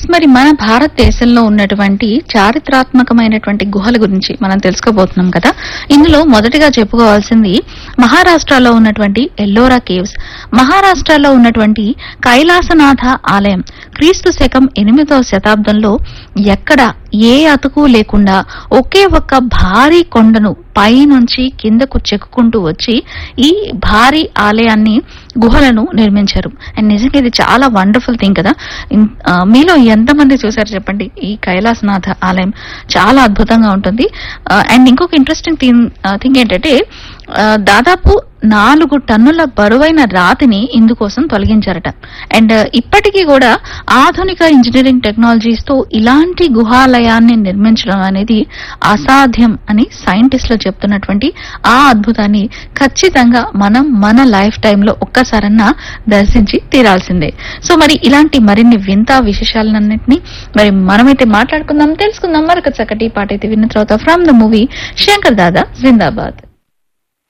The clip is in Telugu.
ఎస్ మరి మన భారతదేశంలో ఉన్నటువంటి చారిత్రాత్మకమైనటువంటి గుహల గురించి మనం తెలుసుకోబోతున్నాం కదా ఇందులో మొదటిగా చెప్పుకోవాల్సింది మహారాష్ట్రలో ఉన్నటువంటి ఎల్లోరా కేవ్స్ మహారాష్ట్రలో ఉన్నటువంటి కైలాసనాథ ఆలయం క్రీస్తు శకం ఎనిమిదవ శతాబ్దంలో ఎక్కడ ఏ అతుకు లేకుండా ఒకే ఒక్క భారీ కొండను పైనుంచి కిందకు చెక్కుకుంటూ వచ్చి ఈ భారీ ఆలయాన్ని గుహలను నిర్మించారు అండ్ నిజంగా ఇది చాలా వండర్ఫుల్ థింగ్ కదా ఇన్- ఆ, మీలో ఎంతమంది చూసారు చెప్పండి ఈ కైలాసనాథ ఆలయం చాలా అద్భుతంగా ఉంటుంది అండ్ ఇంకొక ఇంట్రెస్టింగ్ థింగ్ థింగ్ ఏంటంటే ఆ, దాదాపు నాలుగు టన్నుల బరువైన రాతిని ఇందుకోసం తొలగించారట అండ్ ఇప్పటికీ కూడా ఆధునిక ఇంజనీరింగ్ టెక్నాలజీస్ తో ఇలాంటి గుహాలయాన్ని నిర్మించడం అనేది అసాధ్యం అని సైంటిస్టులు చెప్తున్నటువంటి ఆ అద్భుతాన్ని ఖచ్చితంగా మనం మన లైఫ్ టైంలో ఒక్కసారన్నా దర్శించి తీరాల్సిందే సో మరి ఇలాంటి మరిన్ని వింత విశేషాలన్నింటినీ మరి మనమైతే మాట్లాడుకుందాం తెలుసుకుందాం మరొక చక్కటి పాట అయితే విన్న తర్వాత from the movie Shankar Dada Zindabad